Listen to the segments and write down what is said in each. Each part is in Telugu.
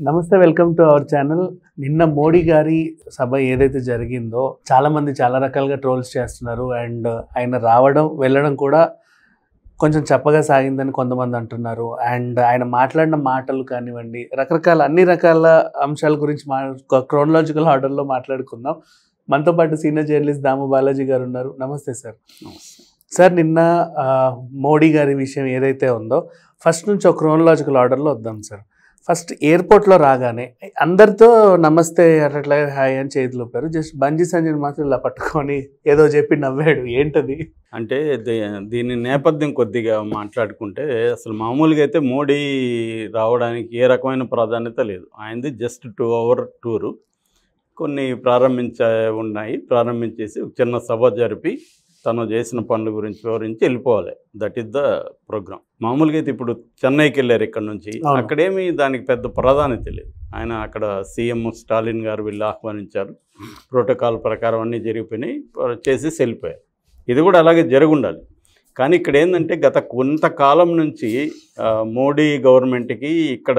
నమస్తే వెల్కమ్ టు అవర్ ఛానల్ నిన్న మోడీ గారి సభ ఏదైతే జరిగిందో చాలా మంది చాలా రకాలుగా ట్రోల్స్ చేస్తున్నారు అండ్ ఆయన రావడం వెళ్ళడం కూడా కొంచెం చెప్పగా సాగిందని కొంతమంది అంటున్నారు అండ్ ఆయన మాట్లాడిన మాటలు కానివ్వండి రకరకాల అన్ని రకాల అంశాల గురించి మా క్రోనలాజికల్ ఆర్డర్లో మాట్లాడుకుందాం మనతో పాటు సీనియర్ జర్నలిస్ట్ దాము బాలాజీ గారు ఉన్నారు నమస్తే సార్ సార్ నిన్న ఆ, మోడీ గారి విషయం ఏదైతే ఉందో ఫస్ట్ నుంచి ఒక క్రోనలాజికల్ ఆర్డర్లో వద్దాం సార్ ఫస్ట్ ఎయిర్పోర్ట్లో రాగానే అందరితో నమస్తే అట్లా హాయ్ అని చేతులు ఊపారు జస్ట్ బంజీ సంజయ్ మాత్రం ఇలా పట్టుకొని ఏదో చెప్పి నవ్వాడు ఏంటది అంటే దీ- దీని నేపథ్యం కొద్దిగా మాట్లాడుకుంటే అసలు మామూలుగా అయితే మోడీ రావడానికి ఏ రకమైన ప్రాధాన్యత లేదు ఆయనది జస్ట్ టూ అవర్ టూరు కొన్ని ప్రారంభించ ఉన్నాయి ప్రారంభించేసి ఒక చిన్న సభ జరిపి తను చేసిన పనుల గురించి వివరించి వెళ్ళిపోవాలి దట్ ఈస్ ద ప్రోగ్రామ్ మామూలుగా అయితే ఇప్పుడు చెన్నైకి వెళ్ళారు ఇక్కడ నుంచి అవును. అక్కడేమీ దానికి పెద్ద ప్రాధాన్యత లేదు ఆయన అక్కడ సీఎం స్టాలిన్ గారు వీళ్ళు ఆహ్వానించారు ప్రోటోకాల్ ప్రకారం అన్నీ జరిగిపోయినాయి చేసి వెళ్ళిపోయారు ఇది కూడా అలాగే జరుగుండాలి కానీ ఇక్కడ ఏంటంటే గత కొంతకాలం నుంచి ఆ, మోడీ గవర్నమెంట్కి ఇక్కడ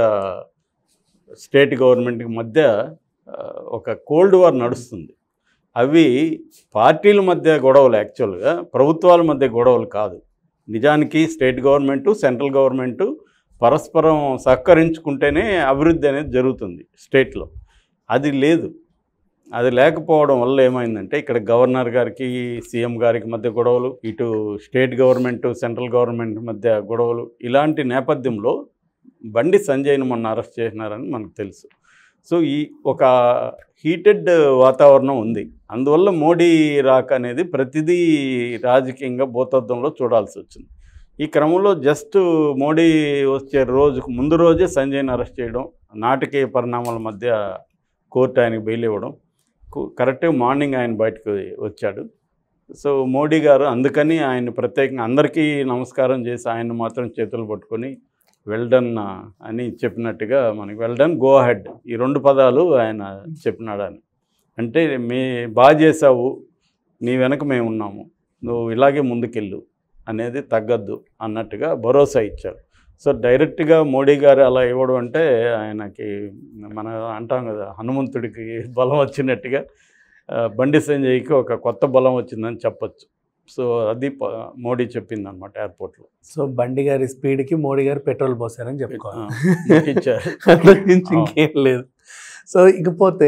స్టేట్ గవర్నమెంట్కి మధ్య ఆ, ఒక కోల్డ్ వార్ నడుస్తుంది అవి పార్టీల మధ్య గొడవలు యాక్చువల్గా ప్రభుత్వాల మధ్య గొడవలు కాదు నిజానికి స్టేట్ గవర్నమెంటు సెంట్రల్ గవర్నమెంటు పరస్పరం సహకరించుకుంటేనే అభివృద్ధి అనేది జరుగుతుంది స్టేట్లో అది లేదు అది లేకపోవడం వల్ల ఏమైందంటే ఇక్కడ గవర్నర్ గారికి సీఎం గారికి మధ్య గొడవలు ఇటు స్టేట్ గవర్నమెంట్ సెంట్రల్ గవర్నమెంట్ మధ్య గొడవలు ఇలాంటి నేపథ్యంలో బండి సంజయ్ని మొన్న అరెస్ట్ చేసినారని మనకు తెలుసు సో ఈ ఒక హీటెడ్ వాతావరణం ఉంది అందువల్ల మోడీ రాక అనేది ప్రతిదీ రాజకీయంగా భూతత్వంలో చూడాల్సి వచ్చింది ఈ క్రమంలో జస్ట్ మోడీ వచ్చే రోజుకు ముందు రోజే సంజయ్ని అరెస్ట్ చేయడం నాటకీయ పరిణామాల మధ్య కోర్టు ఆయనకు బెయిల్ ఇవ్వడం కు- కరెక్ట్గా మార్నింగ్ ఆయన బయటకు వచ్చాడు సో మోడీ గారు అందుకని ఆయన ప్రత్యేకంగా అందరికీ నమస్కారం చేసి ఆయన మాత్రం చేతులు పట్టుకొని వెల్డన్ అని చెప్పినట్టుగా మనకి వెల్డన్ గో హెడ్ ఈ రెండు పదాలు ఆయన చెప్పినాడు అని అంటే మే బాగా చేసావు నీ వెనక మేము ఉన్నాము నువ్వు ఇలాగే ముందుకెళ్ళు అనేది తగ్గద్దు అన్నట్టుగా భరోసా ఇచ్చారు సో డైరెక్ట్గా మోడీ గారు అలా ఇవ్వడం అంటే ఆయనకి మన అంటాం కదా హనుమంతుడికి బలం వచ్చినట్టుగా ఆ, బండి సంజయ్కి ఒక కొత్త బలం వచ్చిందని చెప్పొచ్చు సో అది ప- మోడీ చెప్పింది అనమాట ఎయిర్పోర్ట్లో సో బండి గారి స్పీడ్కి మోడీ గారు పెట్రోల్ పోసారని చెప్పుకోవాలి ఇచ్చారు అంతకు మించి ఇంకేం లేదు సో ఇకపోతే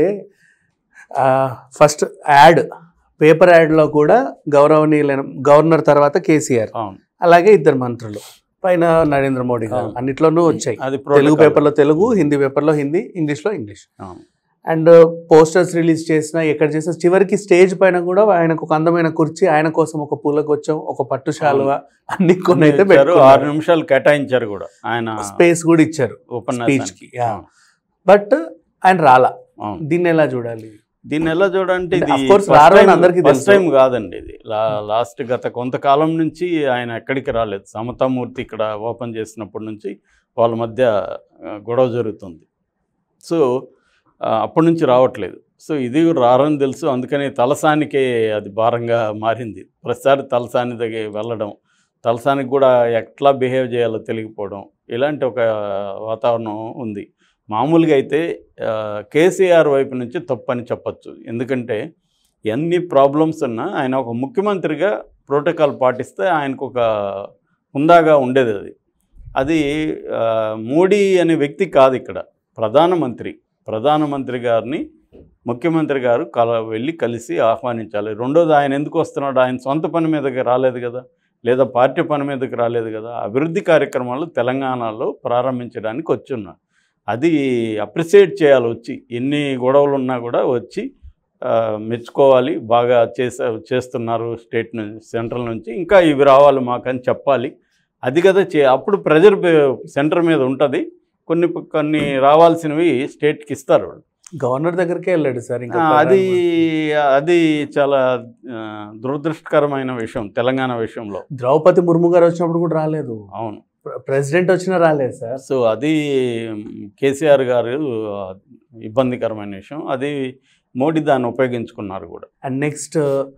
ఫస్ట్ యాడ్ పేపర్ యాడ్లో కూడా గౌరవనీయులైన గవర్నర్ తర్వాత కేసీఆర్ అవును అలాగే ఇద్దరు మంత్రులు పైన నరేంద్ర మోడీ గారు అవును. అన్నిట్లోనూ వచ్చాయి అది తెలుగు protocol. పేపర్లో తెలుగు హిందీ పేపర్లో హిందీ ఇంగ్లీష్లో ఇంగ్లీష్ అవును. అండ్ పోస్టర్స్ రిలీజ్ చేసిన ఎక్కడ చేసిన చివరికి స్టేజ్ పైన కూడా ఆయనకు ఒక అందమైన కుర్చీ ఆయన కోసం ఒక పూలకొచ్చం ఒక పట్టు శాలువ అన్ని కొన్ని అయితే ఇచ్చారు, ఆరు నిమిషాలు కేటాయించారు కూడా ఆయన స్పేస్ కూడా ఇచ్చారు స్పీచ్ ఉపన్యాసానికి కి బట్ ఆయన రాలా అవును. దీన్ని ఎలా చూడాలి దీన్ని ఎలా చూడంటే అంటే ఇది of course first రారు అని time- అందరికీ first తెలుసు. time కాదండి ఇది లా- లాస్ట్ గత కొంతకాలం నుంచి ఆయన ఎక్కడికి రాలేదు సమతామూర్తి ఇక్కడ ఓపెన్ చేసినప్పటి నుంచి వాళ్ళ మధ్య ఆ, గొడవ జరుగుతుంది సో ఆ, అప్పటి నుంచి రావట్లేదు సో ఇది రారని తెలుసు అందుకని తలసానికే అది భారంగా మారింది ప్రతిసారి తలసాని దగ్గర వెళ్ళడం తలసానికి కూడా ఎట్లా బిహేవ్ చేయాలో తెలియకపోవడం ఇలాంటి ఒక వాతావరణం ఉంది మామూలుగా అయితే ఆ, కేసీఆర్ వైపు నుంచి తప్పని చెప్పచ్చు ఎందుకంటే ఎన్ని ప్రాబ్లమ్స్ ఉన్నా ఆయన ఒక ముఖ్యమంత్రిగా ప్రోటోకాల్ పాటిస్తే ఆయనకు ఒక హుందాగా ఉండేది అది అది ఆ, మోడీ అనే వ్యక్తి కాదు ఇక్కడ ప్రధానమంత్రి ప్రధానమంత్రి గారిని ముఖ్యమంత్రి గారు కల వెళ్ళి కలిసి ఆహ్వానించాలి రెండోది ఆయన ఎందుకు వస్తున్నాడు ఆయన సొంత పని మీదకి రాలేదు కదా లేదా పార్టీ పని మీదకి రాలేదు కదా అభివృద్ధి కార్యక్రమాలు తెలంగాణలో ప్రారంభించడానికి వచ్చున్నాడు అది అప్రిషియేట్ చేయాలి వచ్చి ఎన్ని గొడవలు ఉన్నా కూడా వచ్చి ఆ, మెచ్చుకోవాలి బాగా చేసే చేస్తున్నారు స్టేట్ నుంచి సెంట్రల్ నుంచి ఇంకా ఇవి రావాలి మాకని చెప్పాలి అది కదా చే అప్పుడు ప్రెజర్ సెంటర్ మీద ఉంటుంది కొన్ని కొన్ని రావాల్సినవి స్టేట్కి ఇస్తారు వాళ్ళు. గవర్నర్ దగ్గరికే వెళ్ళాడు సార్ ఇంకా ఆ, అది అది చాలా ఆ, దురదృష్టకరమైన విషయం తెలంగాణ విషయంలో ద్రౌపది ముర్ము గారు వచ్చినప్పుడు కూడా రాలేదు అవును ప్ర- ప్రెసిడెంట్ వచ్చినా రాలేదు సార్ సో అది కేసీఆర్ గారు ఆ, ఇబ్బందికరమైన విషయం అది మోడీ దాన్ని ఉపయోగించుకున్నారు కూడా అండ్ నెక్స్ట్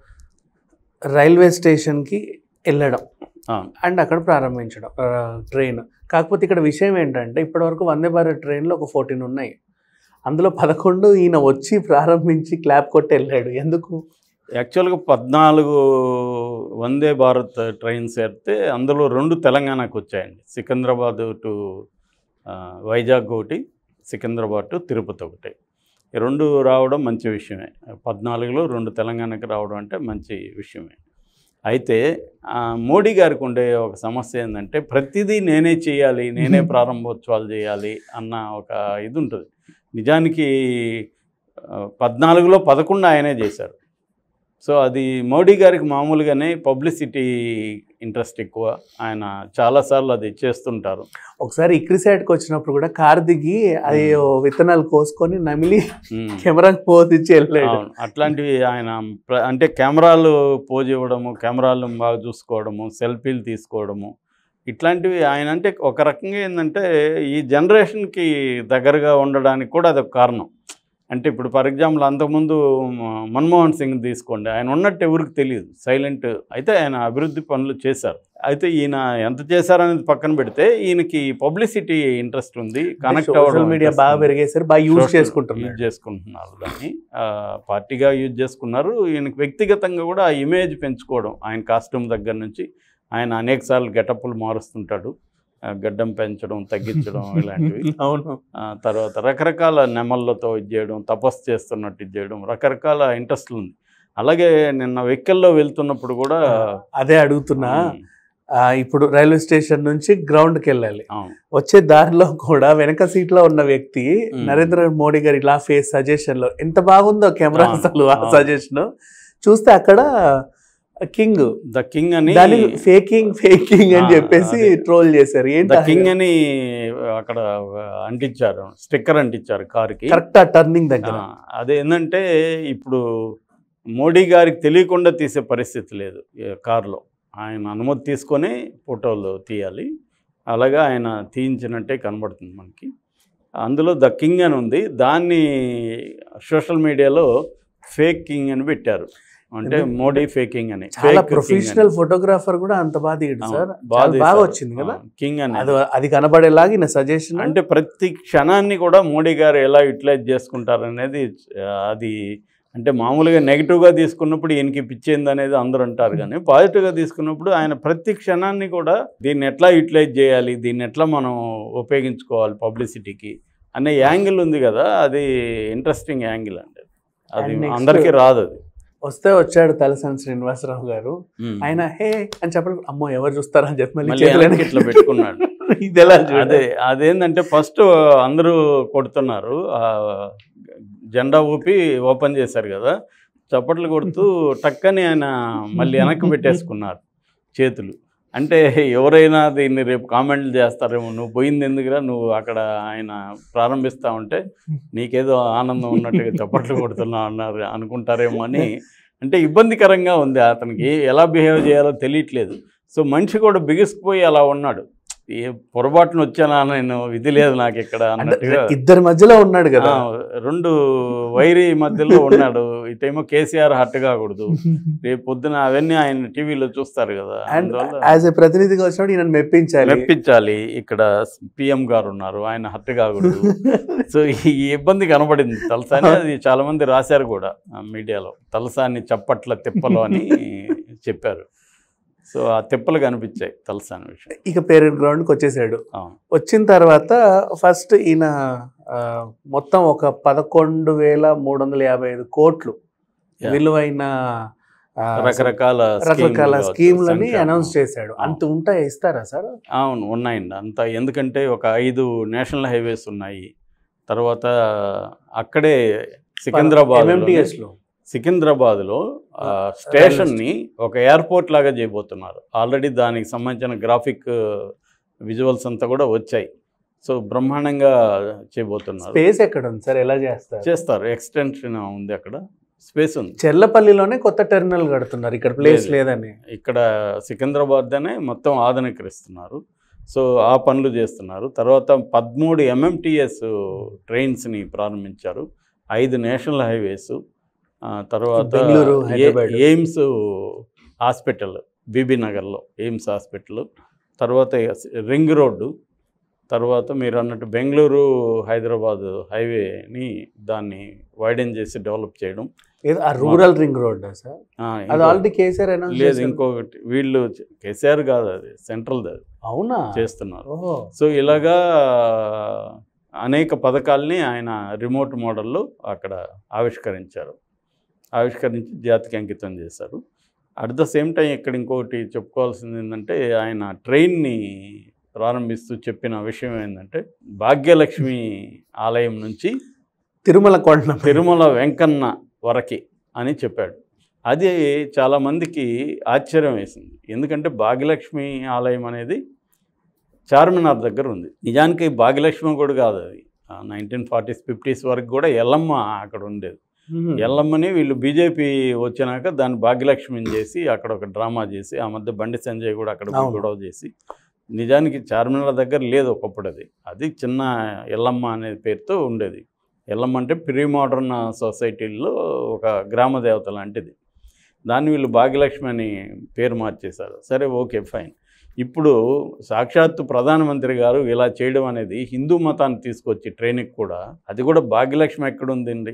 రైల్వే స్టేషన్కి వెళ్ళడం అవును అండ్ అక్కడ ప్రారంభించడం ట్రైన్ కాకపోతే ఇక్కడ విషయం ఏంటంటే ఇప్పటివరకు వందే భారత్ ట్రైన్లో ఒక ఫోర్టీన్ ఉన్నాయి అందులో పదకొండు ఈయన వచ్చి ప్రారంభించి క్లాప్ కొట్టి వెళ్ళాడు ఎందుకు యాక్చువల్గా పద్నాలుగు వందే భారత్ ట్రైన్స్ ఎడితే అందులో రెండు తెలంగాణకు వచ్చాయండి సికింద్రాబాద్ టు ఆ, వైజాగ్ ఒకటి సికింద్రాబాద్ టు తిరుపతి ఒకటి ఈ రెండు రావడం మంచి విషయమే పద్నాలుగులో రెండు తెలంగాణకి రావడం అంటే మంచి విషయమే అయితే ఆ, మోడీ గారికి ఉండే ఒక సమస్య ఏంటంటే ప్రతిదీ నేనే చేయాలి నేనే ప్రారంభోత్సవాలు చేయాలి అన్న ఒక ఇది ఉంటుంది నిజానికి ఆ, పద్నాలుగులో పదకొండు ఆయనే చేశారు సో అది మోడీ గారికి మామూలుగానే పబ్లిసిటీ ఇంట్రెస్ట్ ఎక్కువ ఆయన చాలాసార్లు అది చేస్తుంటారు ఒకసారి ఇక్రిసైడ్కి వచ్చినప్పుడు కూడా కార్ దిగి అది ఓ విత్తనాలు కోసుకొని నమిలి ఉమ్. కెమెరాకి పోతిచ్చి వెళ్ళాడు అవును అట్లాంటివి ఆయన ప్ర- అంటే కెమెరాలు పోజ్ ఇవ్వడము కెమెరాలు బాగా చూసుకోవడము సెల్ఫీలు తీసుకోవడము ఇట్లాంటివి ఆయన అంటే ఒక రకంగా ఏంటంటే ఈ జనరేషన్కి దగ్గరగా ఉండడానికి కూడా అదొక కారణం అంటే ఇప్పుడు ఫర్ ఎగ్జాంపుల్ అంతకుముందు మ- మన్మోహన్ సింగ్ తీసుకోండి ఆయన ఉన్నట్టు ఎవరికి తెలియదు సైలెంట్ అయితే ఆయన అభివృద్ధి పనులు చేశారు అయితే ఈయన ఎంత చేశారనేది పక్కన పెడితే ఈయనకి పబ్లిసిటీ ఇంట్రెస్ట్ ఉంది కనెక్ట్ సోషల్ మీడియా బాగా పెరిగేసరి బాగా యూజ్ యూజ్ చేసుకుంటున్నారు చేసుకుంటున్నారు దాన్ని ఆ, పార్టీగా యూజ్ చేసుకున్నారు ఈయనకి వ్యక్తిగతంగా కూడా ఆ ఇమేజ్ పెంచుకోవడం ఆయన కాస్ట్యూమ్ దగ్గర నుంచి ఆయన అనేక సార్లు గెటప్పులు మారుస్తుంటాడు ఆ, గడ్డం పెంచడం తగ్గించడం ఇలాంటివి అవును ఆ, తర్వాత రకరకాల నెమళ్ళతో ఇది చేయడం తపస్సు చేస్తున్నట్టు ఇది చేయడం రకరకాల ఇంట్రెస్ట్లు ఉంది అలాగే నిన్న వెహికల్లో వెళ్తున్నప్పుడు కూడా అదే అడుగుతున్నా ఉమ్, ఆ, ఇప్పుడు రైల్వే స్టేషన్ నుంచి గ్రౌండ్కి వెళ్ళాలి అవును వచ్చే దారిలో కూడా వెనక సీట్ లో ఉన్న వ్యక్తి మ్మ్. నరేంద్ర మోడీ గారి ఇలా ఫేస్ సజెషన్ లో ఎంత బాగుందో కెమెరా అవును, అసలు ఆ అవును. సజెషన్ చూస్తే అక్కడ కింగ్ ద కింగ్ అని దాని ఫేకింగ్ ఫేకింగ్ అని ఆ, చెప్పేసి అదే. ట్రోల్ చేశారు ఏంటి ద కింగ్ అని అక్కడ అంటించారు స్టిక్కర్ అంటించారు కార్కి కరెక్ట్ ఆ టర్నింగ్ దగ్గర ఆ, అదేంటంటే ఇప్పుడు మోడీ గారికి తెలియకుండా తీసే పరిస్థితి లేదు ఈ కారులో ఆయన అనుమతి తీసుకొని ఫోటోలు తీయాలి అలాగా ఆయన తీయించినట్టే కనబడుతుంది మనకి అందులో ద కింగ్ అని ఉంది దాన్ని సోషల్ మీడియాలో ఫేక్ కింగ్ అని పెట్టారు అంటే ఎందుకు? మోడీ ఫేకింగ్ అని చాలా fake king ప్రొఫెషనల్ అని. ఫోటోగ్రాఫర్ కూడా అంత బాగా తీయడు అవును, సార్ బాగా చాలా బాగా తీశారు. వచ్చింది కదా ఆ, కింగ్ అని అది అది కనబడేలాగా ఈయన సజెషన్ అంటే ప్రతి క్షణాన్ని కూడా మోడీ గారు ఎలా యూటిలైజ్ చేసుకుంటారనేది ఆ, అది అంటే మామూలుగా నెగిటివ్గా తీసుకున్నప్పుడు ఈయనకి పిచ్చేంది అనేది అందరూ అంటారు కానీ పాజిటివ్గా తీసుకున్నప్పుడు ఆయన ప్రతి క్షణాన్ని కూడా దీన్ని ఎట్లా యూటిలైజ్ చేయాలి దీన్ని ఎట్లా మనం ఉపయోగించుకోవాలి పబ్లిసిటీకి అనే యాంగిల్ ఉంది కదా అది ఇంట్రెస్టింగ్ యాంగిల్ అండి అది And next- అందరికీ రాదు అది వస్తే వచ్చాడు తలసాని శ్రీనివాసరావు గారు ఉమ్. ఆయన హే అని చెప్పడం అమ్మో ఎవరు చూస్తారని చెప్పి మళ్ళీ మళ్ళీ చేతులు వెనక్కి ఇట్లా పెట్టుకున్నాడు ఇది ఎలా చూడాలి? అదే అదేంటంటే ఫస్ట్ అందరూ కొడుతున్నారు ఆ జెండా ఊపి ఓపెన్ చేశారు కదా చప్పట్లు కొడుతూ టక్కని ఆయన మళ్ళీ వెనక్కి పెట్టేసుకున్నారు చేతులు అంటే ఎవరైనా దీన్ని రేపు కామెంట్లు చేస్తారేమో నువ్వు పోయింది ఎందుకురా నువ్వు అక్కడ ఆయన ప్రారంభిస్తా ఉంటే నీకేదో ఆనందం ఉన్నట్టుగా చప్పట్లు కొడుతున్నావు అన్నారు అనుకుంటారేమో అని అంటే ఇబ్బందికరంగా ఉంది అతనికి ఎలా బిహేవ్ చేయాలో తెలియట్లేదు సో మనిషి కూడా బిగుసుకుపోయి అలా ఉన్నాడు ఏ పొరపాటున వచ్చానా నేను విధి లేదు నాకు ఇక్కడ అంటే అన్నట్టుగా ఇద్దరి మధ్యలో ఉన్నాడు కదా ఆ, రెండు వైరి మధ్యలో ఉన్నాడు ఇటేమో కేసీఆర్ హట్ కాకూడదు రేపు పొద్దున అవన్నీ ఆయన టీవీలో చూస్తారు కదా అండ్ అందువల్ల యాజ్ ఎ ప్రతినిధిగా వచ్చినప్పుడు ఈయన మెప్పించాలి మెప్పించాలి ఇక్కడ పిఎం గారు ఉన్నారు ఆయన హట్ కాకూడదు సో ఈ ఇబ్బంది కనబడింది తలసాని అది చాలా మంది రాశారు కూడా ఆ మీడియాలో తలసాని చప్పట్ల తిప్పలు అని చెప్పారు సో ఆ తిప్పలు కనిపించాయి తలసాని విషయం ఇక పేరెంట్ గ్రౌండ్ కి వచ్చేసాడు అవును వచ్చిన తర్వాత ఫస్ట్ ఈయన ఆ, మొత్తం ఒక పదకొండు వేల మూడు వందల యాభై ఐదు కోట్లు Yeah. విలువైన ఆ, రకరకాల రకరకాల స్కీమ్లు, స్కీమ్లని సంక్షేమ. అనౌన్స్ చేశాడు అవును. అంత ఉంటాయి ఇస్తారా సార్ అవును ఉన్నాయండి అంత ఎందుకంటే ఒక ఐదు నేషనల్ హైవేస్ ఉన్నాయి తర్వాత అక్కడే సికింద్రాబాద్ MMTS లో సికింద్రాబాద్లో ఆ, స్టేషన్ని ఒక ఎయిర్పోర్ట్ లాగా చేయబోతున్నారు ఆల్రెడీ దానికి సంబంధించిన గ్రాఫిక్ విజువల్స్ అంతా కూడా వచ్చాయి సో బ్రహ్మాండంగా చేయబోతున్నారు స్పేస్ ఎక్కడ ఉంది సార్ ఎలా చేస్తారు చేస్తారు ఎక్స్టెన్షన్ ఉంది అక్కడ స్పేస్ ఉంది చెర్లపల్లిలోనే కొత్త టెర్మినల్ కడుతున్నారు ఇక్కడ ప్లేస్ లేదు. లేదని ఇక్కడ సికింద్రాబాద్నే మొత్తం ఆధునీకరిస్తున్నారు సో ఆ పనులు చేస్తున్నారు తర్వాత పదమూడు ఎంఎంటీఎస్ ట్రైన్స్ని ప్రారంభించారు ఐదు నేషనల్ హైవేస్ ఆ, తర్వాత బెంగళూరు, ఏ- హైదరాబాద్. ఎయిమ్స్ హాస్పిటల్ బీబీ నగర్లో ఎయిమ్స్ హాస్పిటల్ తర్వాత రింగ్ రోడ్డు తర్వాత మీరు అన్నట్టు బెంగళూరు హైదరాబాద్ హైవేని దాన్ని వైడెన్ చేసి డెవలప్ చేయడం ఏదో ఆ రూరల్ రింగ్ రోడ్ సార్ ఆ, అది ఇంకో- ఆల్రెడీ కేసీఆర్ అనౌన్స్ లేదు చేశారు. ఇంకొకటి వీళ్ళు కేసీఆర్ కాదు అది సెంట్రల్ అది అవునా చేస్తున్నారు ఓహో సో ఇలాగా అనేక పథకాల్ని ఆయన రిమోట్ మోడల్లో అక్కడ ఆవిష్కరించారు ఆవిష్కరించి జాతికి అంకితం చేశారు అట్ ద సేమ్ టైం ఇక్కడ ఇంకొకటి చెప్పుకోవాల్సింది ఏంటంటే ఆయన ట్రైన్ని ప్రారంభిస్తూ చెప్పిన విషయం ఏంటంటే భాగ్యలక్ష్మి ఆలయం నుంచి తిరుమల కొండ తిరుమల వెంకన్న వరకి అని చెప్పాడు అది చాలామందికి ఆశ్చర్యం వేసింది ఎందుకంటే భాగ్యలక్ష్మి ఆలయం అనేది చార్మినార్ దగ్గర ఉంది నిజానికి భాగ్యలక్ష్మి కూడా కాదు అది నైన్టీన్ ఫార్టీస్ ఫిఫ్టీస్ వరకు కూడా ఎల్లమ్మ అక్కడ ఉండేది ఎల్లమ్మని వీళ్ళు బీజేపీ వచ్చినాక దాన్ని భాగ్యలక్ష్మిని చేసి అక్కడ ఒక డ్రామా చేసి ఆ మధ్య బండి సంజయ్ కూడా అక్కడ పోయి అవును. గొడవ చేసి నిజానికి చార్మినార్ దగ్గర లేదు ఒకప్పుడు అది అది చిన్న ఎల్లమ్మ అనే పేరుతో ఉండేది ఎల్లమ్మ అంటే ప్రీ మోడర్న్ సొసైటీల్లో ఒక గ్రామ దేవత లాంటిది దాన్ని వీళ్ళు భాగ్యలక్ష్మి అని పేరు మార్చేశారు సరే ఓకే ఫైన్ ఇప్పుడు సాక్షాత్తు ప్రధానమంత్రి గారు ఇలా చేయడం అనేది హిందూ మతాన్ని తీసుకొచ్చి ట్రైన్కి కూడా అది కూడా భాగ్యలక్ష్మి ఎక్కడుందండి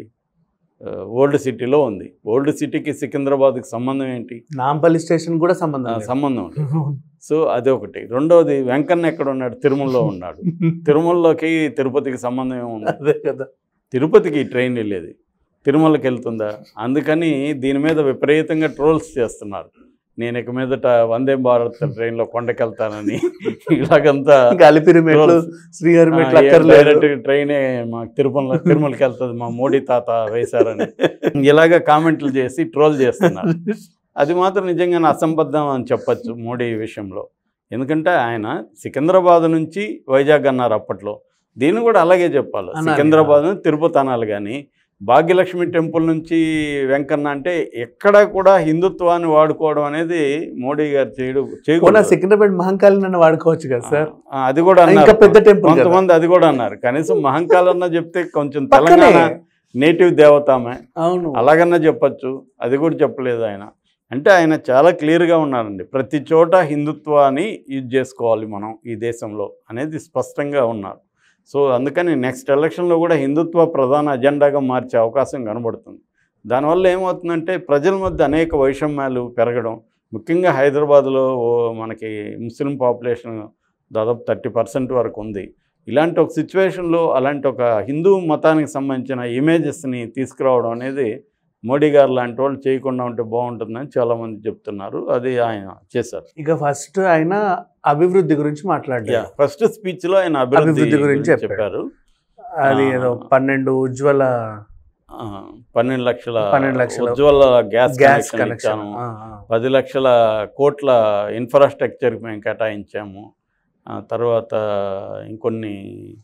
ఆ, ఓల్డ్ సిటీలో ఉంది ఓల్డ్ సిటీకి సికింద్రాబాద్కి సంబంధం ఏంటి నాంపల్లి స్టేషన్ కూడా ఆ, సంబంధం లేదు. సంబంధం లేదు సో అది ఒకటి రెండవది వెంకన్న ఎక్కడ ఉన్నాడు తిరుమలలో ఉన్నాడు తిరుమలలోకి తిరుపతికి సంబంధం ఏముంది అదే కదా తిరుపతికి ఈ ట్రైన్ వెళ్ళేది తిరుమలకి వెళ్తుందా అందుకని దీని మీద విపరీతంగా ట్రోల్స్ చేస్తున్నారు నేను ఇక మీదట వందే భారత్ ట్రైన్లో కొండకెళ్తానని ఇలాగంతా ఇంకా అలిపిరి మెట్లు శ్రీహరి మెట్లు అక్కర్లేదు డైరెక్ట్ ట్రైనే మాకు తిరుమల తిరుమలకి వెళ్తుంది మా మోడీ తాత వేశారని ఇలాగ కామెంట్లు చేసి ట్రోల్ చేస్తున్నారు అది మాత్రం నిజంగానే అసంబద్ధం అని చెప్పచ్చు మోడీ విషయంలో ఎందుకంటే ఆయన సికింద్రాబాద్ నుంచి వైజాగ్ అన్నారు అప్పట్లో దీన్ని కూడా అలాగే చెప్పాలి అనాలి. సికింద్రాబాద్ నుంచి తిరుపతి అనాలి కానీ భాగ్యలక్ష్మి టెంపుల్ నుంచి వెంకన్న అంటే ఎక్కడ కూడా హిందుత్వాన్ని వాడుకోవడం అనేది మోడీ గారు చేయడం పోనా చేయకూడదు సికింద్రాబాద్ మహంకాళి నన్ను వాడుకోవచ్చు కదా సార్ ఆ, అది కూడా ఇంకా అన్నారు పెద్ద టెంపుల్ కదా. కొంతమంది అది కూడా అన్నారు కనీసం మహంకాలన్నా చెప్తే కొంచెం పక్కనే. తెలంగాణ నేటివ్ దేవత ఆమె అవును అలాగన్నా చెప్పచ్చు అది కూడా చెప్పలేదు ఆయన అంటే ఆయన చాలా క్లియర్గా ఉన్నారండి ప్రతి చోట హిందుత్వాన్ని యూజ్ చేసుకోవాలి మనం ఈ దేశంలో అనేది స్పష్టంగా ఉన్నారు సో అందుకని నెక్స్ట్ ఎలక్షన్లో కూడా హిందుత్వ ప్రధాన అజెండాగా మార్చే అవకాశం కనబడుతుంది దానివల్ల ఏమవుతుందంటే ప్రజల మధ్య అనేక వైషమ్యాలు పెరగడం ముఖ్యంగా హైదరాబాద్లో ఓ మనకి ముస్లిం పాపులేషన్ దాదాపు థర్టీ పర్సెంట్ వరకు ఉంది ఇలాంటి ఒక సిచ్యువేషన్లో అలాంటి ఒక హిందూ మతానికి సంబంధించిన ఇమేజెస్ని తీసుకురావడం అనేది మోడీ గారు లాంటి వాళ్ళు చేయకుండా ఉంటే బాగుంటుందని చాలామంది చెప్తున్నారు అది ఆయన చేశారు ఇక ఫస్ట్ ఆయన అభివృద్ధి గురించి మాట్లాడారు ఫస్ట్ స్పీచ్లో ఆయన అభివృద్ధి అభివృద్ధి గురించి గురించి చెప్పారు. చెప్పారు అది ఆ. ఏదో పన్నెండు ఉజ్వల ఆ, పన్నెండు లక్షల పన్నెండు లక్షల Ujjwala gas gas connection connection ఇచ్చాము పది లక్షల కోట్ల ఇన్ఫ్రాస్ట్రక్చర్ మేము కేటాయించాము ఆ తర్వాత ఇంకొన్ని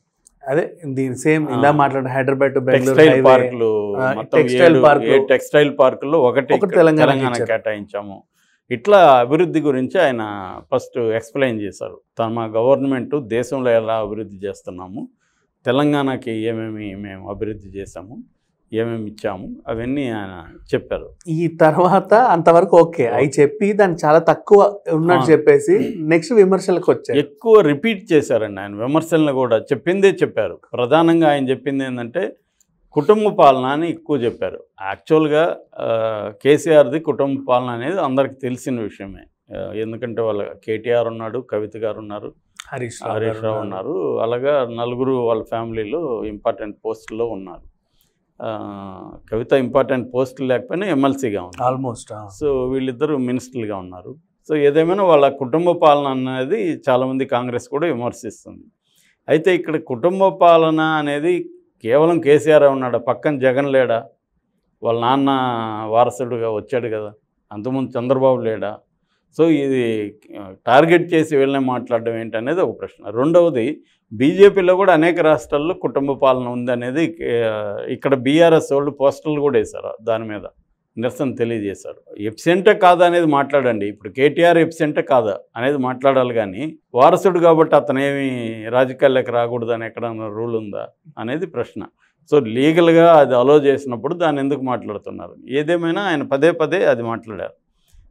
అదే దీని సేమ్ ఆ. ఇందా మాట్లాడిన Hyderabad to Bengaluru textile highway. పార్కులు ఆ, మొత్తం టెక్స్టైల్ ఏడు- పార్కులు. ఏడు టెక్స్టైల్ పార్కుల్లో ఒకటి ఒకటి ఇక్కడ తెలంగాణకి తెలంగాణ ఇచ్చారు. కేటాయించాము ఇట్లా అభివృద్ధి గురించి ఆయన ఫస్ట్ ఎక్స్ప్లెయిన్ చేశారు తమ గవర్నమెంట్ దేశంలో ఎలా అభివృద్ధి చేస్తున్నాము తెలంగాణకి ఏమేమి మేము అభివృద్ధి చేశాము ఏమేమి ఇచ్చాము అవన్నీ ఆయన చెప్పారు ఈ తర్వాత అంతవరకు ఓకే అవి చెప్పి దాన్ని చాలా తక్కువ ఉన్నట్టు ఆ. చెప్పేసి నెక్స్ట్ విమర్శలకు వచ్చాయి ఎక్కువ రిపీట్ చేశారండి ఆయన విమర్శలను కూడా చెప్పిందే చెప్పారు ప్రధానంగా ఆయన చెప్పింది ఏంటంటే కుటుంబ పాలన అని ఎక్కువ చెప్పారు యాక్చువల్గా ఆ, కేసీఆర్ది కుటుంబ పాలన అనేది అందరికీ తెలిసిన విషయమే ఆ, ఎందుకంటే వాళ్ళ కేటీఆర్ ఉన్నాడు కవిత గారు ఉన్నారు హరీష్ హరీష్ రావు ఉన్నారు అలాగా నలుగురు వాళ్ళ ఫ్యామిలీలో ఇంపార్టెంట్ పోస్టుల్లో ఉన్నారు ఆ, కవిత ఇంపార్టెంట్ పోస్టులు లేకపోయినా ఎమ్మెల్సీగా ఉన్నారు ఆల్మోస్ట్ సో వీళ్ళిద్దరూ మినిస్టర్లుగా ఉన్నారు సో ఏదేమైనా వాళ్ళ కుటుంబ పాలన అనేది చాలామంది కాంగ్రెస్ కూడా విమర్శిస్తుంది అయితే ఇక్కడ కుటుంబ పాలన అనేది కేవలం కేసీఆర్ ఉన్నాడు పక్కన జగన్ లేడా వాళ్ళ నాన్న వారసుడుగా వచ్చాడు కదా అంతకుముందు చంద్రబాబు లేడా సో ఇది టార్గెట్ చేసి వెళ్ళే మాట్లాడడం ఏంటనేది ఒక ప్రశ్న రెండవది బీజేపీలో కూడా అనేక రాష్ట్రాల్లో కుటుంబ పాలన ఉందనేది ఆ, ఇక్కడ బీఆర్ఎస్ వాళ్ళు పోస్టర్లు కూడా వేశారు దాని మీద నిరసన తెలియజేశారు ఎప్సెంటే కాదా అనేది మాట్లాడండి ఇప్పుడు కేటీఆర్ ఎప్సెంటే కాదా అనేది మాట్లాడాలి కానీ వారసుడు కాబట్టి అతను ఏమి రాజకీయాల్లోకి రాకూడదు అని ఎక్కడన్నా రూల్ ఉందా అనేది ప్రశ్న సో లీగల్గా అది అలో చేసినప్పుడు దాన్ని ఎందుకు మాట్లాడుతున్నారు ఏదేమైనా ఆయన పదే పదే అది మాట్లాడారు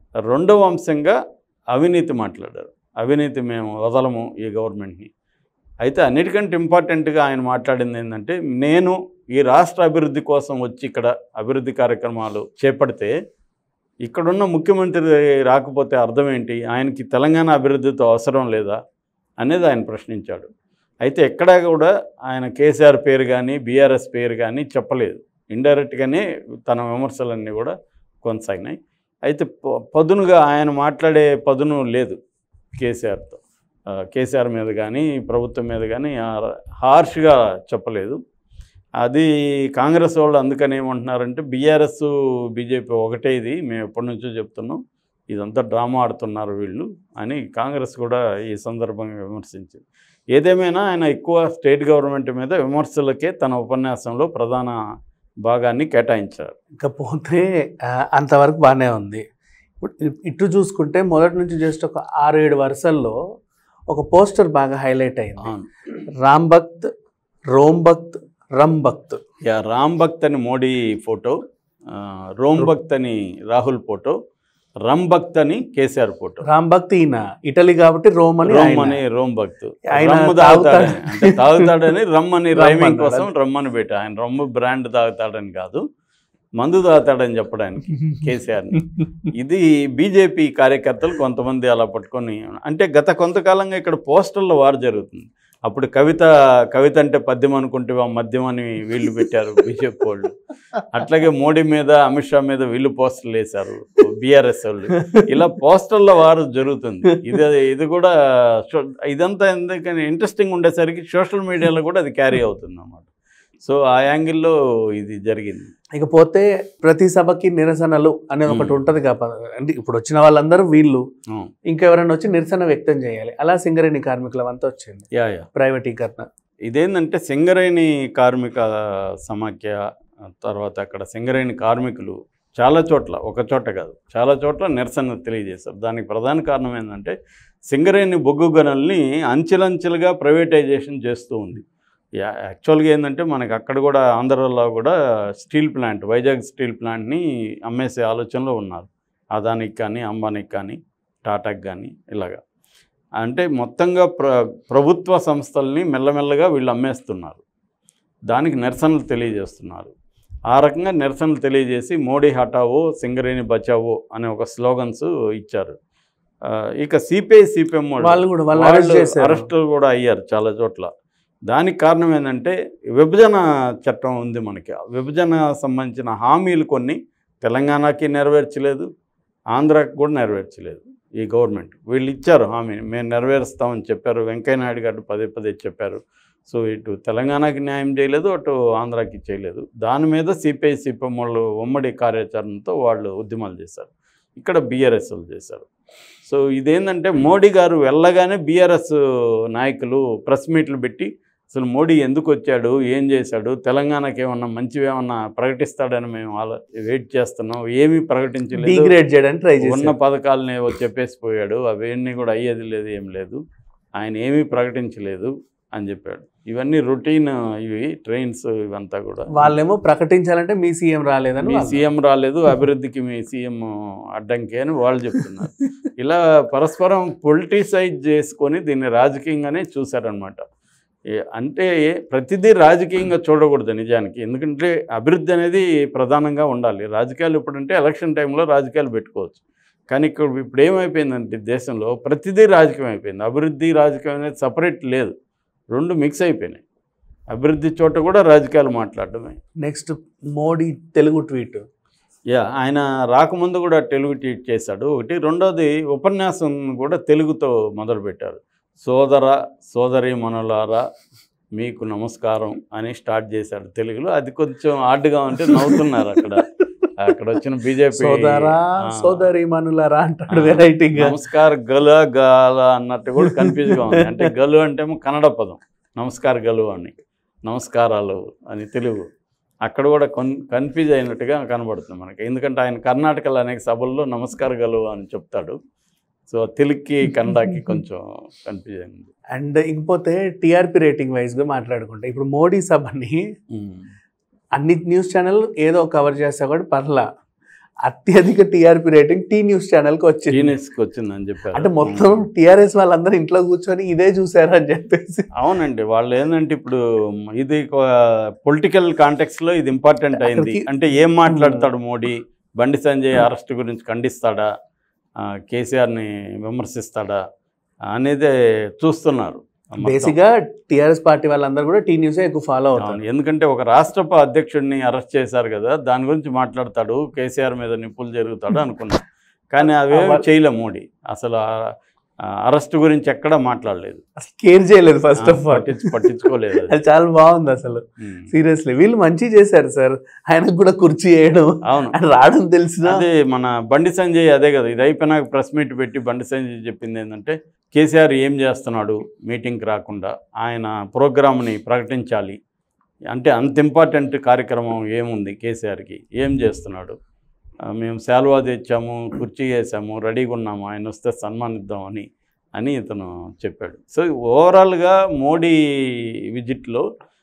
రెండవ అంశంగా అవినీతి మాట్లాడారు అవినీతి మేము వదలము ఈ గవర్నమెంట్ని అయితే అన్నిటికంటే ఇంపార్టెంట్గా ఆయన మాట్లాడింది ఏంటంటే నేను ఈ రాష్ట్ర అభివృద్ధి కోసం వచ్చి ఇక్కడ అభివృద్ధి కార్యక్రమాలు చేపడితే ఇక్కడున్న ముఖ్యమంత్రి రాకపోతే అర్థం ఏంటి ఆయనకి తెలంగాణ అభివృద్ధితో అవసరం లేదా అనేది ఆయన ప్రశ్నించాడు అయితే ఎక్కడా కూడా ఆయన కేసీఆర్ పేరు కానీ బీఆర్ఎస్ పేరు కానీ చెప్పలేదు ఇండైరెక్ట్గానే తన విమర్శలన్నీ కూడా కొనసాగినాయి అయితే ప- పదునుగా ఆయన మాట్లాడే పదును లేదు కేసీఆర్తో ఆ, కేసీఆర్ మీద కానీ ప్రభుత్వం మీద కానీ హార్ష్గా చెప్పలేదు అది కాంగ్రెస్ వాళ్ళు అందుకని ఏమంటున్నారంటే బీఆర్ఎస్ బీజేపీ ఒకటే ఇది మేము ఎప్పటి నుంచో చెప్తున్నాం ఇదంతా డ్రామా ఆడుతున్నారు వీళ్ళు అని కాంగ్రెస్ కూడా ఈ సందర్భంగా విమర్శించింది ఏదేమైనా ఆయన ఎక్కువ స్టేట్ గవర్నమెంట్ మీద విమర్శలకే తన ఉపన్యాసంలో ప్రధాన భాగాన్ని కేటాయించారు ఇకపోతే ఆ, అంతవరకు బాగానే ఉంది ఇప్పుడు ఇ- ఇటు చూసుకుంటే మొదటి నుంచి జస్ట్ ఒక ఆరు ఏడు వరుసల్లో ఒక పోస్టర్ బాగా హైలైట్ అయింది అవును రామ్ భక్త్ రోమ్ భక్త్ రమ్ భక్త్ యా రామ్ భక్త్ అని మోడీ ఫోటో ఆ, రోమ్ భక్త్ అని రాహుల్ ఫోటో రమ్ భక్త్ అని కేసీఆర్ ఫోటో రామ్ భక్త్ ఈయన ఇటలీ కాబట్టి రోమ్ అని రోమ్ ఆయన. అని రోమ్ భక్త్ ఆయన రమ్ము తాగుతాడు. తాగుతాడని అంటే తాగుతాడని రమ్ అని రమ్ రైమింగ్ అన్నాడు. కోసం రమ్మని పెట్టా ఆయన రమ్ము బ్రాండ్ తాగుతాడని కాదు మందు తాగుతాడని చెప్పడానికి కేసీఆర్ని ఇది బీజేపీ కార్యకర్తలు కొంతమంది అలా పట్టుకొని అంటే గత కొంతకాలంగా ఇక్కడ పోస్టర్ల వారు జరుగుతుంది అప్పుడు కవిత కవిత అంటే పద్యం అనుకుంటే ఆ మద్యం అని వీళ్ళు పెట్టారు బీజేపీ వాళ్ళు అట్లాగే మోడీ మీద అమిత్ షా మీద వీళ్ళు పోస్టర్లు వేశారు బీఆర్ఎస్ వాళ్ళు ఇలా పోస్టర్ల వారు జరుగుతుంది ఇది ఇది కూడా సో- ఇదంతా ఎందుకని ఇంట్రెస్టింగ్ ఉండేసరికి సోషల్ మీడియాలో కూడా అది క్యారీ అవుతుంది అన్నమాట సో ఆ యాంగిల్లో ఇది జరిగింది ఇకపోతే ప్రతి సభకి నిరసనలు అనేది ఒకటి Hmm. ఉంటది కదా అంటే ఇప్పుడు వచ్చిన వాళ్ళందరూ వీళ్ళు అవును. ఇంకెవరైనా వచ్చి నిరసన వ్యక్తం చేయాలి అలా సింగరేణి కార్మికుల అంతా వచ్చింది యా యా ప్రైవేటీకరణ ఇదేంటంటే సింగరేణి కార్మిక సమాఖ్య తర్వాత అక్కడ సింగరేణి కార్మికులు చాలా చోట్ల ఒక చోట కాదు చాలా చోట్ల నిరసన తెలియజేశారు దానికి ప్రధాన కారణం ఏంటంటే సింగరేణి బొగ్గు గనుల్ని అంచెలంచెలుగా ప్రైవేటైజేషన్ చేస్తూ ఉంది యా యాక్చువల్గా ఏంటంటే మనకి అక్కడ కూడా ఆంధ్రలో కూడా స్టీల్ ప్లాంట్ వైజాగ్ స్టీల్ ప్లాంట్ని అమ్మేసే ఆలోచనలో ఉన్నారు అదానికి కానీ అంబానీకి కానీ టాటాకి కానీ ఇలాగా అంటే మొత్తంగా ప్ర ప్రభుత్వ సంస్థల్ని మెల్లమెల్లగా వీళ్ళు అమ్మేస్తున్నారు దానికి నిరసనలు తెలియజేస్తున్నారు ఆ రకంగా నిరసనలు తెలియజేసి మోడీ హటావో సింగరేణి బచావో అనే ఒక స్లోగన్స్ ఇచ్చారు ఆ, ఇక సిపిఐ సిపిఎం వాళ్ళు కూడా వాళ్ళు అరెస్ట్ చేశారు అరెస్ట్ కూడా అయ్యారు చాలా చోట్ల దానికి కారణం ఏంటంటే విభజన చట్టం ఉంది మనకి ఆ విభజన సంబంధించిన హామీలు కొన్ని తెలంగాణకి నెరవేర్చలేదు ఆంధ్రాకి కూడా నెరవేర్చలేదు ఈ గవర్నమెంట్ వీళ్ళు ఇచ్చారు హామీని మేము నెరవేరుస్తామని చెప్పారు వెంకయ్యనాయుడు గారు పదే పదే చెప్పారు సో ఇటు తెలంగాణకి న్యాయం చేయలేదు అటు ఆంధ్రాకి చేయలేదు దాని మీద సిపిఐ సిపిఎం వాళ్ళు ఉమ్మడి కార్యాచరణతో వాళ్ళు ఉద్యమాలు చేశారు ఇక్కడ బీఆర్ఎస్లు చేశారు సో ఇదేంటంటే మోడీ గారు వెళ్ళగానే బీఆర్ఎస్ నాయకులు ప్రెస్ మీట్లు పెట్టి అసలు మోడీ ఎందుకు వచ్చాడు ఏం చేశాడు తెలంగాణకి ఏమన్నా మంచివి ఏమన్నా ప్రకటిస్తాడని మేము ఆలో వెయిట్ చేస్తున్నాం ఏమీ ప్రకటించలేదు డిగ్రేడ్ చేయడానికి ట్రై ఉన్న చేశారు పథకాలని ఏవో చెప్పేసి పోయాడు అవన్నీ కూడా అయ్యేది లేదు ఏం లేదు ఆయన ఏమీ ప్రకటించలేదు అని చెప్పాడు ఇవన్నీ రొటీన్ ఇవి ట్రైన్స్ ఇవంతా కూడా వాళ్ళేమో ప్రకటించాలంటే మీ సీఎం రాలేదని మీ వాళ్ళు. సీఎం రాలేదు అభివృద్ధికి మీ సీఎం అడ్డంకి అని వాళ్ళు చెప్తున్నారు ఇలా పరస్పరం పొలిటిసైజ్ చేసుకొని దీన్ని రాజకీయంగానే చూశారనమాట అంటే ప్రతిదీ రాజకీయంగా చూడకూడదు నిజానికి ఎందుకంటే అభివృద్ధి అనేది ప్రధానంగా ఉండాలి రాజకీయాలు ఇప్పుడంటే ఎలక్షన్ టైంలో రాజకీయాలు పెట్టుకోవచ్చు కానీ ఇక్కడ ఇప్పుడు ఏమైపోయిందంటే దేశంలో ప్రతిదీ రాజకీయం అయిపోయింది అభివృద్ధి రాజకీయం అనేది సపరేట్ లేదు రెండు మిక్స్ అయిపోయినాయి అభివృద్ధి చోట కూడా రాజకీయాలు మాట్లాడటమే నెక్స్ట్ మోడీ తెలుగు ట్వీట్ యా ఆయన రాకముందు కూడా తెలుగు ట్వీట్ చేశాడు ఒకటి రెండోది ఉపన్యాసం కూడా తెలుగుతో మొదలుపెట్టారు సోదర సోదరి మనులారా మీకు నమస్కారం అని స్టార్ట్ చేశాడు తెలుగులో అది కొంచెం ఆర్డ్గా ఉంటే నవ్వుతున్నారు అక్కడ అక్కడ వచ్చిన బీజేపీ సోదరా సోదరి మనులరా అంటాడు వెరైటీగా నమస్కార్ గల గాల అన్నట్టు కూడా కన్ఫ్యూజ్గా ఉంది అంటే గలు అంటే ఏమో కన్నడ పదం నమస్కార్ గలు అని నమస్కారాలు అని తెలుగు అక్కడ కూడా కొన్ కన్ఫ్యూజ్ అయినట్టుగా కనబడుతుంది మనకి ఎందుకంటే ఆయన కర్ణాటకలో అనేక సభల్లో నమస్కార గలు అని చెప్తాడు సో తెలుగుకి కన్నడకి కొంచెం కన్ఫ్యూజ్ అయింది అండ్ ఇంకపోతే టీఆర్పీ రేటింగ్ వైజ్ గా మాట్లాడుకుంటే ఇప్పుడు మోడీ సభని అన్ని న్యూస్ ఛానల్ ఏదో కవర్ చేస్తా కూడా పర్లా అత్యధిక TRP rating T news channel కి వచ్చింది జీనియస్కి వచ్చిందని చెప్పారు అంటే మొత్తం టీఆర్ఎస్ వాళ్ళందరూ ఇంట్లో కూర్చొని ఇదే చూసారు అని చెప్పేసి అవునండి వాళ్ళు ఏంటంటే ఇప్పుడు ఇది పొలిటికల్ కాంటెక్స్ లో ఇది ఇంపార్టెంట్ అయింది అక్కడికి- అంటే ఏం మాట్లాడతాడు మోడీ బండి సంజయ్ అరెస్ట్ గురించి ఖండిస్తాడా ఆ, కేసీఆర్ని విమర్శిస్తాడా అనేదే చూస్తున్నారు మొత్తం. బేసిక్ గా టిఆర్ఎస్ పార్టీ వాళ్ళందరూ కూడా టీ న్యూస్ ఎక్కువ ఫాలో అవును అవుతారు ఎందుకంటే ఒక రాష్ట్ర ప- అధ్యక్షుడిని అరెస్ట్ చేశారు కదా దాని గురించి మాట్లాడతాడు కేసీఆర్ మీద నిప్పులు జరుగుతాడు అనుకున్నాం కానీ అవేమి అవ- చేయలే మోడీ అసలు అరెస్ట్ గురించి ఎక్కడా మాట్లాడలేదు అసలు కేర్ చేయలేదు ఫస్ట్ ఆఫ్ ఆల్ పట్టించు పట్టించుకోలేదు అది. అది చాలా బాగుంది అసలు ఉమ్. సీరియస్లీ వీళ్ళు మంచి చేశారు సార్ ఆయనకు కూడా కుర్చీ వేయడం అవును ఆయన రావడం తెలిసిన అదే మన బండి సంజయ్ అదే కదా ఇది అయిపోయినాక ప్రెస్ మీట్ పెట్టి బండి సంజయ్ చెప్పింది ఏంటంటే కేసీఆర్ ఏం చేస్తున్నాడు మీటింగ్కి రాకుండా ఆయన ప్రోగ్రామ్ని ప్రకటించాలి అంటే అంత ఇంపార్టెంట్ కార్యక్రమం ఏముంది కేసీఆర్కి ఏం చేస్తున్నాడు ఆ, మేము శాలువా తెచ్చాము కుర్చీ వేసాము రెడీగా ఉన్నాము ఆయన వస్తే సన్మానిద్దామని అని ఇతను చెప్పాడు సో ఓవరాల్గా మోడీ విజిట్లో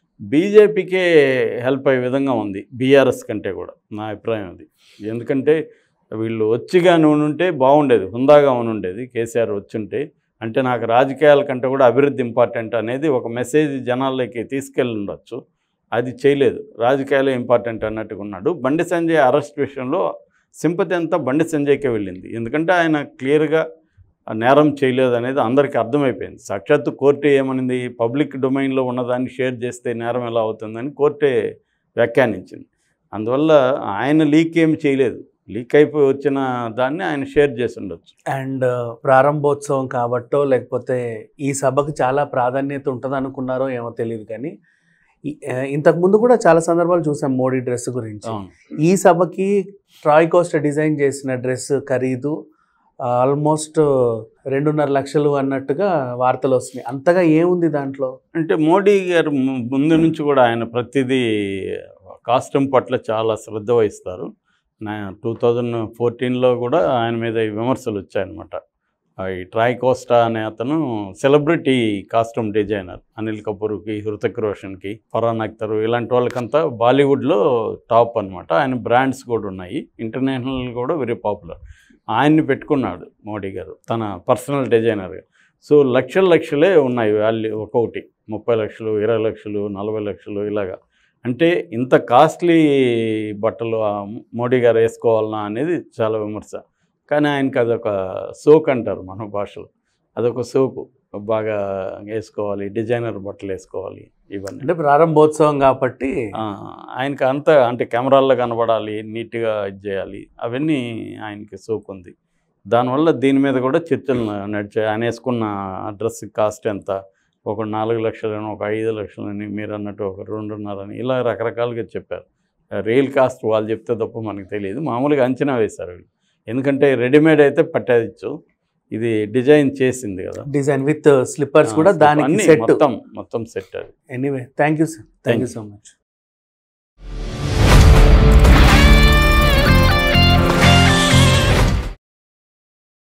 బీజేపీకే హెల్ప్ అయ్యే విధంగా ఉంది బీఆర్ఎస్ కంటే కూడా నా అభిప్రాయం అది ఎందుకంటే వీళ్ళు వచ్చిగా ఉంటే బాగుండేది హుందాగా ఉండేది కేసీఆర్ వచ్చుంటే అంటే నాకు రాజకీయాల కంటే కూడా అభివృద్ధి ఇంపార్టెంట్ అనేది ఒక మెసేజ్ జనాల్లోకి తీసుకెళ్ళి ఉండొచ్చు అది చేయలేదు రాజకీయాలే ఇంపార్టెంట్ అన్నట్టుగా ఉన్నాడు బండి సంజయ్ అరెస్ట్ విషయంలో సింపతి అంతా బండి సంజయ్కే వెళ్ళింది ఎందుకంటే ఆయన క్లియర్గా నేరం చేయలేదు అనేది అందరికీ అర్థమైపోయింది సాక్షాత్తు కోర్టు ఏమనింది పబ్లిక్ డొమైన్లో ఉన్నదాన్ని షేర్ చేస్తే నేరం ఎలా అవుతుందని కోర్టే వ్యాఖ్యానించింది అందువల్ల ఆయన లీక్ ఏమి చేయలేదు లీక్ అయిపోయి వచ్చిన దాన్ని ఆయన షేర్ చేసి ఉండొచ్చు అండ్ ప్రారంభోత్సవం కాబట్టో లేకపోతే ఈ సభకు చాలా ప్రాధాన్యత ఉంటుంది అనుకున్నారో ఏమో తెలియదు కానీ ఈ- ఆ, ఇంతకు ముందు కూడా చాలా సందర్భాలు చూసాం మోడీ డ్రెస్ గురించి అవును ఈ సభకి ట్రాయ్ కోస్ట్ డిజైన్ చేసిన డ్రెస్ ఖరీదు ఆల్మోస్ట్ రెండున్నర లక్షలు అన్నట్టుగా వార్తలు వస్తున్నాయి అంతగా ఏముంది దాంట్లో అంటే మోడీ గారు ము- ముందు నుంచి కూడా ఆయన ప్రతిదీ కాస్ట్యూమ్ పట్ల చాలా శ్రద్ధ వహిస్తారు నా టూ థౌజండ్ ఫోర్టీన్లో కూడా ఆయన మీద ఈ విమర్శలు వచ్చాయన్నమాట ఆ ఈ ట్రాయ్ కోస్టా అనే అతను సెలబ్రిటీ కాస్ట్యూమ్ డిజైనర్ అనిల్ కపూర్కి హృతిక్ రోషన్కి ఫరాన్ అఖ్తర్ ఇలాంటి వాళ్ళకంతా బాలీవుడ్లో టాప్ అన్నమాట ఆయన బ్రాండ్స్ కూడా ఉన్నాయి ఇంటర్నేషనల్ కూడా వెరీ పాపులర్ ఆయన్ని పెట్టుకున్నాడు మోడీ గారు తన పర్సనల్ డిజైనర్గా సో లక్షల లక్షలే ఉన్నాయి వాల్యూ ఒక్కొక్కటి ముప్పై లక్షలు ఇరవై లక్షలు నలభై లక్షలు ఇలాగా అంటే ఇంత కాస్ట్లీ బట్టలు ఆ మోడీ గారు వేసుకోవాలనా అనేది చాలా విమర్శ కానీ ఆయనకి అదొక సోక్ అంటారు మన భాషలో అదొక సోకు బాగా వేసుకోవాలి డిజైనర్ బట్టలు వేసుకోవాలి ఇవన్నీ అంటే ప్రారంభోత్సవం కాబట్టి ఆ, ఆయనకి అంత అంటే కెమెరాల్లో కనబడాలి నీట్గా ఇది చేయాలి అవన్నీ ఆయనకి సోకు ఉంది దానివల్ల దీని మీద కూడా చర్చలు నడిచాయి ఆయన వేసుకున్న డ్రెస్ కాస్ట్ ఎంత ఒక నాలుగు లక్షలని ఒక ఐదు లక్షలని మీరు అన్నట్టు ఒక రెండున్నరని ఇలా రకరకాలుగా చెప్పారు రియల్ కాస్ట్ వాళ్ళు చెప్తే తప్ప మనకు తెలియదు మామూలుగా అంచనా వేశారు వీళ్ళు ఎందుకంటే రెడీమేడ్ అయితే పట్టేయచ్చు ఇది డిజైన్ చేసింది కదా డిజైన్ విత్ స్లిప్పర్స్ కూడా ఆ, దానికి అన్నీ సెట్ మొత్తం మొత్తం సెట్ అది anyway thank you sir thank you you. So much